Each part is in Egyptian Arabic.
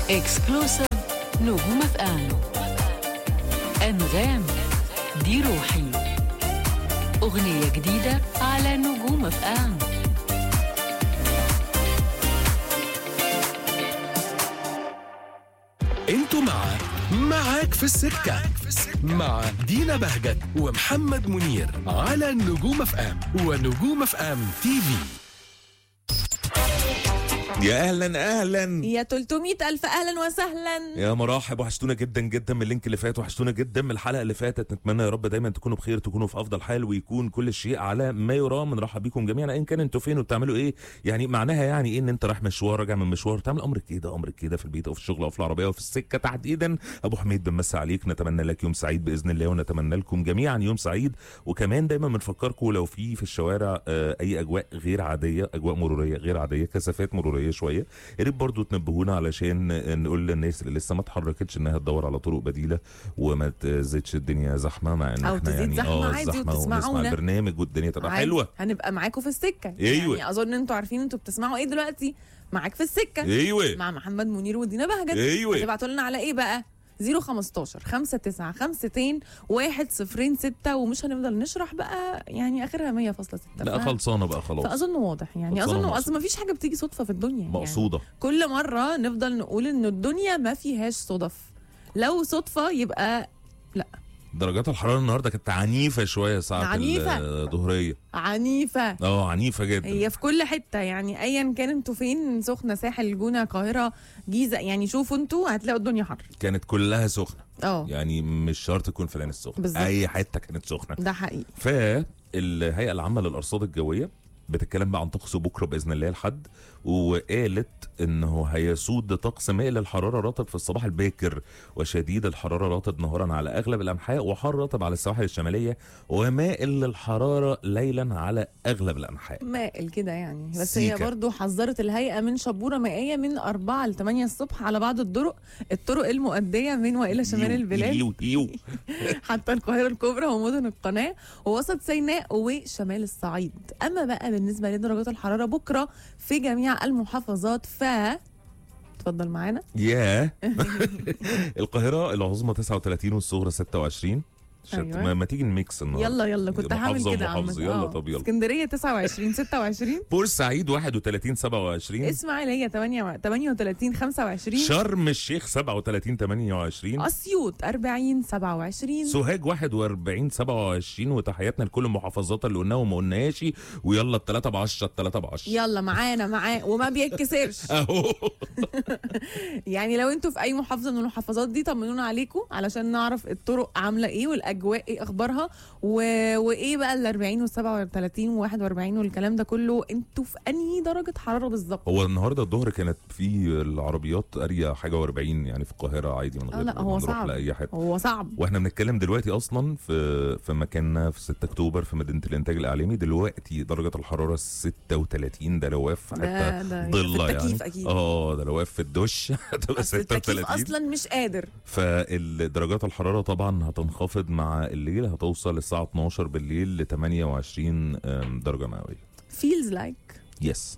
اكسكلوسيف نجوم اف ام انغام دي روحي اغنيه جديده على نجوم اف ام انتوا مع معاك في السكة مع دينا بهجت ومحمد منير على نجوم اف ام ونجوم اف ام تي في يا اهلا اهلا يا 300 ألف أهلا وسهلا يا مراحب وحشتونا جدا جدا من اللينك اللي فات وحشتونا جدا من الحلقه اللي فاتت نتمنى يا رب دايما تكونوا بخير تكونوا في افضل حال ويكون كل شيء على ما يرام بنرحب بيكم جميعا ايا كان انتوا فين وبتعملوا ايه يعني معناها يعني ايه ان انت رايح مشوار راجع من مشوار تعمل امرك كده امرك كده في البيت او في الشغل او في العربيه او في السكه تحديدا ابو حميد بنمسي عليك نتمنى لك يوم سعيد باذن الله ونتمنى لكم جميعا يوم سعيد وكمان دايما بنفكركم لو في في الشوارع آه، اي اجواء غير عاديه اجواء مروريه غير عاديه كثافات مروريه شويه يا ريت برضه تنبهونا علشان نقول للناس اللي لسه ما اتحركتش انها تدور على طرق بديله وما تزيدش الدنيا زحمه مع ان أو احنا تزيد يعني زحمة عادي الزحمه ونسمع وتسمعونا. البرنامج والدنيا تبقى عادي. حلوه هنبقى معاكم في السكة أيوة. يعني أظن أنتوا عارفين أنتوا بتسمعوا إيه دلوقتي معاك في السكة ايوه مع محمد منير ودينا بهجت أيوة. هتبعتوا لنا على إيه بقى 015 59 52 106 ومش هنفضل نشرح بقى يعني اخرها 100.6 لا ف- خلصانه بقى خلاص فاظن واضح يعني خلصانة اظن مقصود. اصل ما فيش حاجه بتيجي صدفه في الدنيا يعني مقصوده كل مره نفضل نقول ان الدنيا ما فيهاش صدف لو صدفه يبقى درجات الحراره النهارده كانت عنيفه شويه ساعه عنيفة. الظهريه عنيفه اه عنيفه جدا هي في كل حته يعني ايا كان انتوا فين سخنه ساحل الجونه القاهره جيزه يعني شوفوا انتوا هتلاقوا الدنيا حر كانت كلها سخنه اه يعني مش شرط تكون في العين السخنه بالظبط. اي حته كانت سخنه ده حقيقي فالهيئه العامه للارصاد الجويه بتتكلم بقى عن طقس بكره باذن الله الحد وقالت انه هيسود طقس مائل الحراره رطب في الصباح الباكر وشديد الحراره رطب نهارا على اغلب الانحاء وحار رطب على السواحل الشماليه ومائل للحراره ليلا على اغلب الانحاء مائل كده يعني بس هي سيكا. برضو حذرت الهيئه من شبوره مائيه من 4 ل 8 الصبح على بعض الطرق الطرق المؤديه من والى شمال إيو، البلاد إيو، إيو. حتى القاهرة الكبرى ومدن القناة ووسط سيناء وشمال الصعيد أما بقى بالنسبة لدرجات الحرارة بكرة في جميع المحافظات ف اتفضل معانا ياه القاهره العظمى 39 والصغرى 26 شت أيوة. ما, ما تيجي نميكس النهارده يلا يلا كنت هعمل محافظة كده ومحافظة. عامة. يلا آه. طب يلا. اسكندرية 29 26 بورسعيد 31 27 اسماعيلية 8 38 25 شرم الشيخ 37 28 أسيوط 40 27 سوهاج 41 27 وتحياتنا لكل المحافظات اللي قلناها وما قلناهاش ويلا الثلاثة ب 10 الثلاثة ب 10 يلا معانا معاه وما بيتكسرش اهو يعني لو انتوا في اي محافظه من المحافظات دي طمنونا عليكم علشان نعرف الطرق عامله ايه والاجواء ايه اخبارها و... وايه بقى ال 40 وال 37 و 41 والكلام ده كله انتوا في انهي درجه حراره بالظبط هو النهارده الظهر كانت في العربيات قاريه حاجه و40 يعني في القاهره عادي من اه غير لا ما هو نروح صعب لاي حته هو صعب واحنا بنتكلم دلوقتي اصلا في في مكاننا في 6 اكتوبر في مدينه الانتاج الاعلامي دلوقتي درجه الححراره 36 ده لو واقف في ده حته ده ضله في يعني التكييف اكيد اه ده لو واقف في الدش هتبقى اصل التكييف 36 اصلا مش قادر فالدرجات الحراره طبعا هتنخفض مع الليل هتوصل الساعه 12 بالليل ل 28 أم، درجه مئويه feels like يس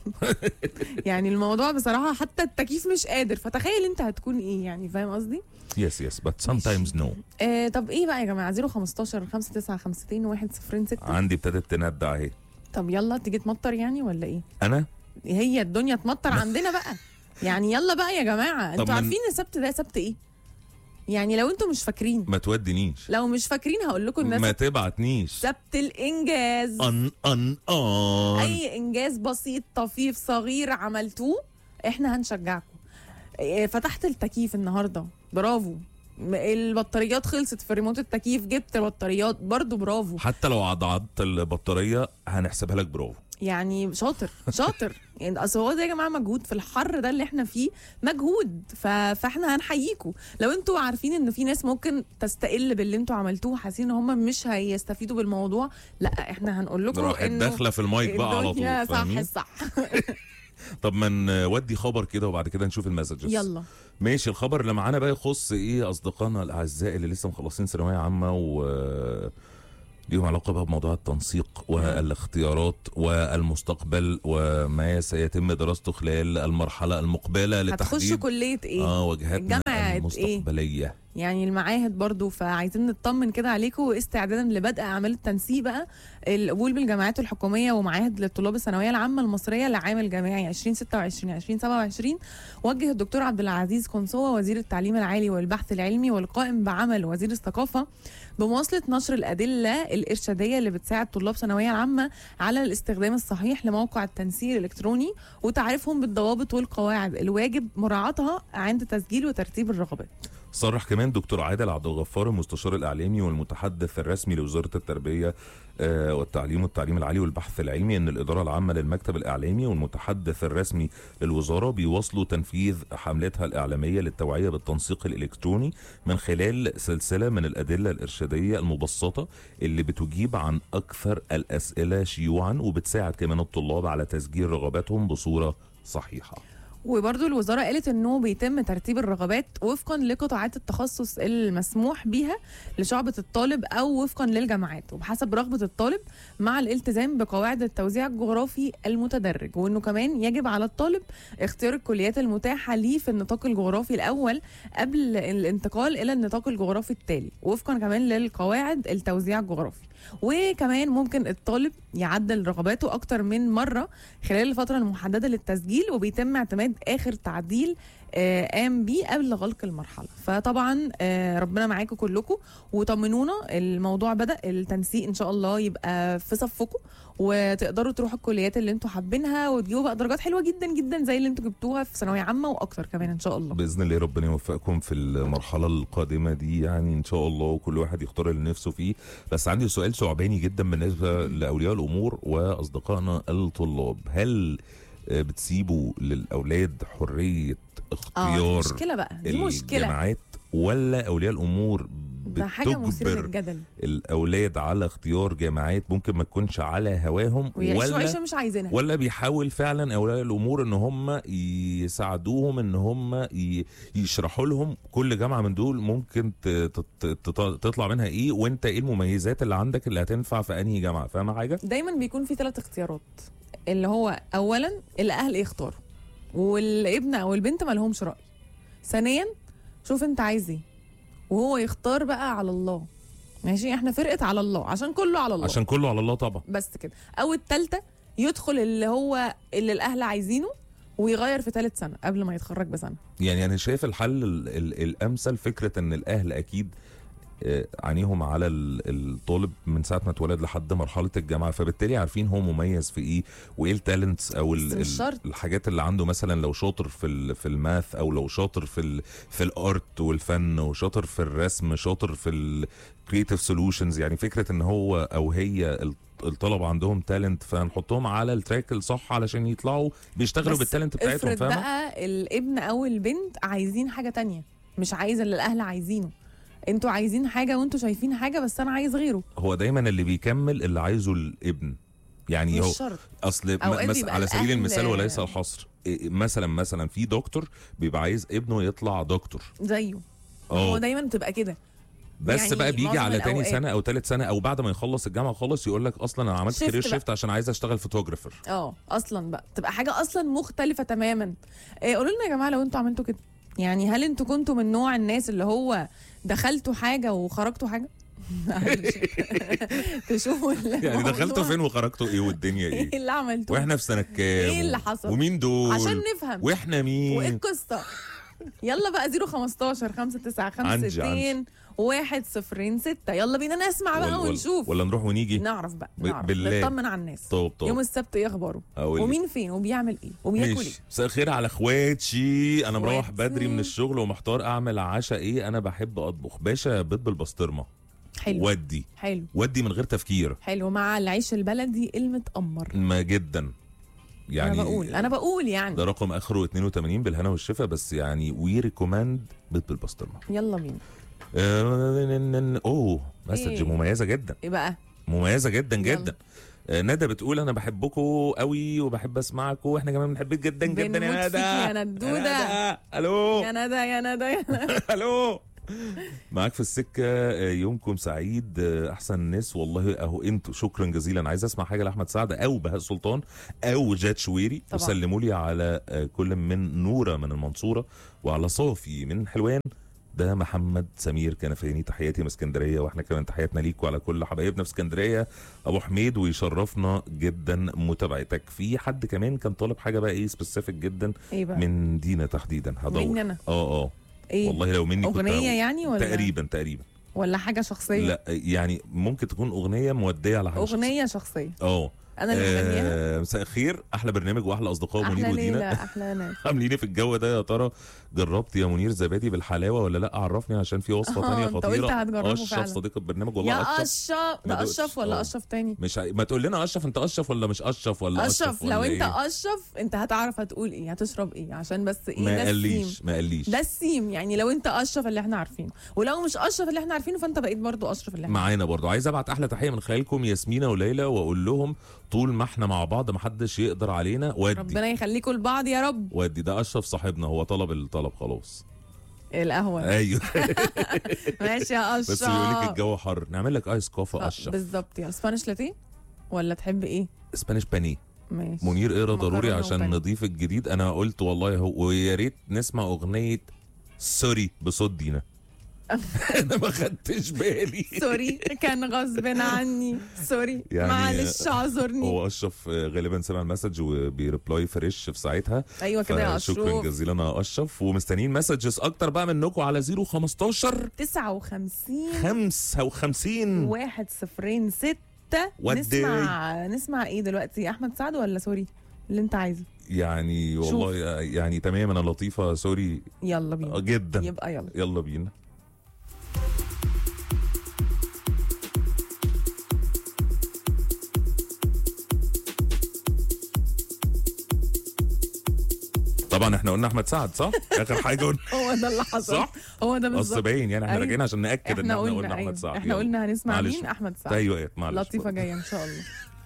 يعني الموضوع بصراحه حتى التكييف مش قادر فتخيل انت هتكون ايه يعني فاهم قصدي يس يس بت sometimes no آه طب ايه بقى يا جماعه 015 59 106 عندي ابتدت تندع اهي طب يلا تيجي تمطر يعني ولا ايه انا هي الدنيا تمطر عندنا بقى يعني يلا بقى يا جماعه طب انتوا من- عارفين السبت ده سبت ايه يعني لو انتوا مش فاكرين ما تودنيش لو مش فاكرين هقول لكم الناس ما تبعتنيش سبت الانجاز ان ان ان اي انجاز بسيط طفيف صغير عملتوه احنا هنشجعكم إيه، فتحت التكييف النهارده برافو م- البطاريات خلصت في ريموت التكييف جبت بطاريات برضو برافو حتى لو عضعضت البطاريه هنحسبها لك برافو يعني شاطر شاطر يعني اصل هو ده يا جماعه مجهود في الحر ده اللي احنا فيه مجهود ف... فاحنا هنحييكم لو انتوا عارفين ان في ناس ممكن تستقل باللي انتوا عملتوه حاسين ان هم مش هيستفيدوا بالموضوع لا احنا هنقول لكم راحت انه داخله في المايك بقى على الدنيا طول صح فاهمين صح طب ما نودي خبر كده وبعد كده نشوف المسجز يلا ماشي الخبر اللي معانا بقى يخص ايه اصدقائنا الاعزاء اللي لسه مخلصين ثانويه عامه و ليهم علاقه بقى بموضوع التنسيق والاختيارات والمستقبل وما سيتم دراسته خلال المرحله المقبله هتخشوا لتحديد كليه ايه اه وجهاتنا الجامعة إيه؟ المستقبليه يعني المعاهد برضو فعايزين نطمن كده عليكم واستعدادا لبدء اعمال التنسيق بقى القبول بالجامعات الحكوميه ومعاهد للطلاب الثانويه العامه المصريه لعام الجامعي 2026 2027 وجه الدكتور عبد العزيز قنصوه وزير التعليم العالي والبحث العلمي والقائم بعمل وزير الثقافه بمواصله نشر الادله الارشاديه اللي بتساعد طلاب ثانويه العامه على الاستخدام الصحيح لموقع التنسيق الالكتروني وتعريفهم بالضوابط والقواعد الواجب مراعاتها عند تسجيل وترتيب الرغبات صرح كمان دكتور عادل عبد الغفار المستشار الاعلامي والمتحدث الرسمي لوزاره التربيه آه، والتعليم والتعليم العالي والبحث العلمي ان الاداره العامه للمكتب الاعلامي والمتحدث الرسمي للوزاره بيواصلوا تنفيذ حملتها الاعلاميه للتوعيه بالتنسيق الالكتروني من خلال سلسله من الادله الارشاديه المبسطه اللي بتجيب عن اكثر الاسئله شيوعا وبتساعد كمان الطلاب على تسجيل رغباتهم بصوره صحيحه وبرضو الوزارة قالت انه بيتم ترتيب الرغبات وفقا لقطاعات التخصص المسموح بيها لشعبة الطالب او وفقا للجامعات وبحسب رغبة الطالب مع الالتزام بقواعد التوزيع الجغرافي المتدرج وانه كمان يجب على الطالب اختيار الكليات المتاحة ليه في النطاق الجغرافي الاول قبل الانتقال الى النطاق الجغرافي التالي وفقا كمان للقواعد التوزيع الجغرافي وكمان ممكن الطالب يعدل رغباته اكتر من مره خلال الفتره المحدده للتسجيل وبيتم اعتماد اخر تعديل آه، قام بيه قبل غلق المرحله فطبعا آه، ربنا معاكم كلكم وطمنونا الموضوع بدا التنسيق ان شاء الله يبقى في صفكم وتقدروا تروحوا الكليات اللي انتوا حابينها وتجيبوا بقى درجات حلوه جدا جدا زي اللي انتوا جبتوها في ثانويه عامه واكتر كمان ان شاء الله باذن الله ربنا يوفقكم في المرحله القادمه دي يعني ان شاء الله وكل واحد يختار اللي نفسه فيه بس عندي سؤال ثعباني جدا بالنسبه لاولياء الامور واصدقائنا الطلاب هل آه، بتسيبوا للاولاد حريه اه اختيار مشكله بقى دي مشكله الجامعات ولا اولياء الامور ده حاجه مثيره بتجبر للجدل الاولاد على اختيار جامعات ممكن ما تكونش على هواهم ويعيشوا ولا عيشه مش عايزينها ولا بيحاول فعلا اولياء الامور ان هم يساعدوهم ان هم ي- يشرحوا لهم كل جامعه من دول ممكن ت- ت- ت- تطلع منها ايه وانت ايه المميزات اللي عندك اللي هتنفع في انهي جامعه فاهمه حاجه دايما بيكون في ثلاث اختيارات اللي هو اولا الاهل يختاروا والابن او البنت ما لهمش راي ثانيا شوف انت عايز ايه وهو يختار بقى على الله ماشي احنا فرقه على الله عشان كله على الله عشان كله على الله طبعا بس كده او الثالثه يدخل اللي هو اللي الاهل عايزينه ويغير في ثالث سنه قبل ما يتخرج بسنه يعني انا شايف الحل ال ال الامثل فكره ان الاهل اكيد آه، عينيهم على ال- الطالب من ساعه ما اتولد لحد مرحله الجامعه فبالتالي عارفين هو مميز في ايه وايه التالنتس او ال بس مش ال شرط. الحاجات اللي عنده مثلا لو شاطر في ال في الماث او لو شاطر في ال في الارت والفن وشاطر في الرسم شاطر في الكريتيف سولوشنز يعني فكره ان هو او هي ال- الطلبه عندهم تالنت فنحطهم على التراك الصح علشان يطلعوا بيشتغلوا بس بالتالنت بتاعتهم افرض فاهمه بقى الابن او البنت عايزين حاجه تانية مش عايزه اللي الاهل عايزينه انتوا عايزين حاجه وانتوا شايفين حاجه بس انا عايز غيره هو دايما اللي بيكمل اللي عايزه الابن يعني هو مش شرط اصل م- أوقات مس بيبقى على سبيل الأهل- المثال وليس الحصر إيه، مثلا مثلا في دكتور بيبقى عايز ابنه يطلع دكتور زيه هو اه دايما بتبقى كده بس يعني بقى بيجي معظم على تاني الأوقات. سنه او ثالث سنه او بعد ما يخلص الجامعه خالص يقول لك اصلا انا عملت شيفت كارير بقى. شيفت عشان عايز اشتغل فوتوجرافر اه اصلا بقى تبقى حاجه اصلا مختلفه تماما إيه قولوا لنا يا جماعه لو انتوا عملتوا كده يعني هل انتوا كنتوا من نوع الناس اللي هو دخلتوا حاجه وخرجتوا حاجه تشوفوا يعني الموضوع. دخلتوا فين وخرجتوا ايه والدنيا ايه ايه اللي عملتوه واحنا في سنه كام ايه اللي حصل؟ ومين دول عشان نفهم واحنا وايه مين القصه يلا بقى 015 عنجي، 59 1 0 6 يلا بينا نسمع بقى ولا- ولا- ونشوف ولا نروح ونيجي نعرف بقى ب- نعرف بالله. نطمن على الناس طب طب يوم السبت ايه اخباره أقول لك. ومين فين وبيعمل ايه وبياكل ايه ماشي مساء الخير على اخواتي انا مروح اخواتي. بدري من الشغل ومحتار اعمل عشاء ايه انا بحب اطبخ باشا بيض بالبسطرمه حلو ودي حلو ودي من غير تفكير حلو مع العيش البلدي المتأمر ما جدا يعني انا بقول انا بقول يعني ده رقم اخره 82 بالهنا والشفا بس يعني وي ريكومند بيض بالبسطرمه يلا بينا آه، اوه مسج إيه؟ مميزه جدا ايه بقى مميزه جدا يلا. جدا آه، ندى بتقول انا بحبكم قوي وبحب اسمعكم واحنا كمان بنحبك جدا جدا بنموت يا ندى فيك يا ندودة. يا ندى الو يا ندى يا ندى يا ندى الو معاك في السكه آه، يومكم سعيد آه، احسن ناس والله اهو انتوا شكرا جزيلا عايز اسمع حاجه لاحمد سعد او بهاء سلطان او جاد شويري طبعا. وسلموا لي على آه، كل من نوره من المنصوره وعلى صافي من حلوان ده محمد سمير كنفاني تحياتي من اسكندريه واحنا كمان تحياتنا ليك وعلى كل حبايبنا في اسكندريه ابو حميد ويشرفنا جدا متابعتك في حد كمان كان طالب حاجه بقى ايه سبيسيفيك جدا ايه بقى من دينا تحديدا هدور مني أنا؟ اه اه ايه والله لو مني كنت اغنيه هقول. يعني ولا تقريبا تقريبا ولا حاجه شخصيه لا يعني ممكن تكون اغنيه موديه على حاجه اغنيه شخصيه شخصية. اه انا اللي بغنيها آه، مساء الخير احلى برنامج واحلى اصدقاء منير احلى ليله ودينا احلى ناس عاملين ايه في الجو ده يا ترى جربت يا منير زبادي بالحلاوه ولا لا عرفني عشان في وصفه آه، تانية أنت خطيره قلت هتجربه اشرف فعلا. صديق البرنامج والله يا اشرف اشرف ما ده دقتش. اشرف ولا آه. اشرف تاني مش ع... ما تقول لنا اشرف انت اشرف ولا مش اشرف ولا اشرف, اشرف ولا لو انت إيه؟ اشرف انت هتعرف هتقول ايه هتشرب ايه عشان بس ايه ما ده قاليش السيم ما قاليش ده السيم يعني لو انت اشرف اللي احنا عارفينه ولو مش اشرف اللي احنا عارفينه فانت بقيت برضو اشرف اللي احنا معانا برضو عايز ابعت احلى تحيه من خلالكم ياسمينة وليلى واقول لهم طول ما احنا مع بعض محدش يقدر علينا ودي ربنا يخليكم لبعض يا رب ودي ده اشرف صاحبنا هو طلب الطلب خلاص القهوه ايوه ماشي يا اشرف بس بيقول لك الجو حر نعمل لك ايس كوفي آه، اشرف بالظبط يا سبانيش لاتيه ولا تحب ايه اسبانيش بانيه ماشي منير اقرا ضروري مكرونة عشان وبانيه. نضيف الجديد انا قلت والله هو ويا ريت نسمع اغنيه سوري بصوت دينا انا ما خدتش بالي سوري كان غصب عني سوري يعني معلش اعذرني هو اشرف آه، غالبا سمع المسج وبيريبلاي فريش في ساعتها ايوه كده يا شكرا اشرف جزيلا يا اشرف ومستنيين مسجز اكتر بقى منكم على 015 59 55 واحد صفرين ستة ودي. نسمع نسمع ايه دلوقتي احمد سعد ولا سوري اللي انت عايزه يعني والله يعني تمام انا لطيفه سوري يلا آه، بينا جدا يبقى يلا يلا بينا طبعا احنا قلنا احمد سعد صح؟ اخر حاجه قلنا هو ده اللي حصل صح؟ هو ده اصل بالظبط باين يعني احنا أيوة. راجعين عشان ناكد ان احنا احنا قلنا قلنا أيوة. احمد سعد احنا يلا. قلنا هنسمع معلش. مين احمد سعد ايوه معلش لطيفه جايه ان شاء الله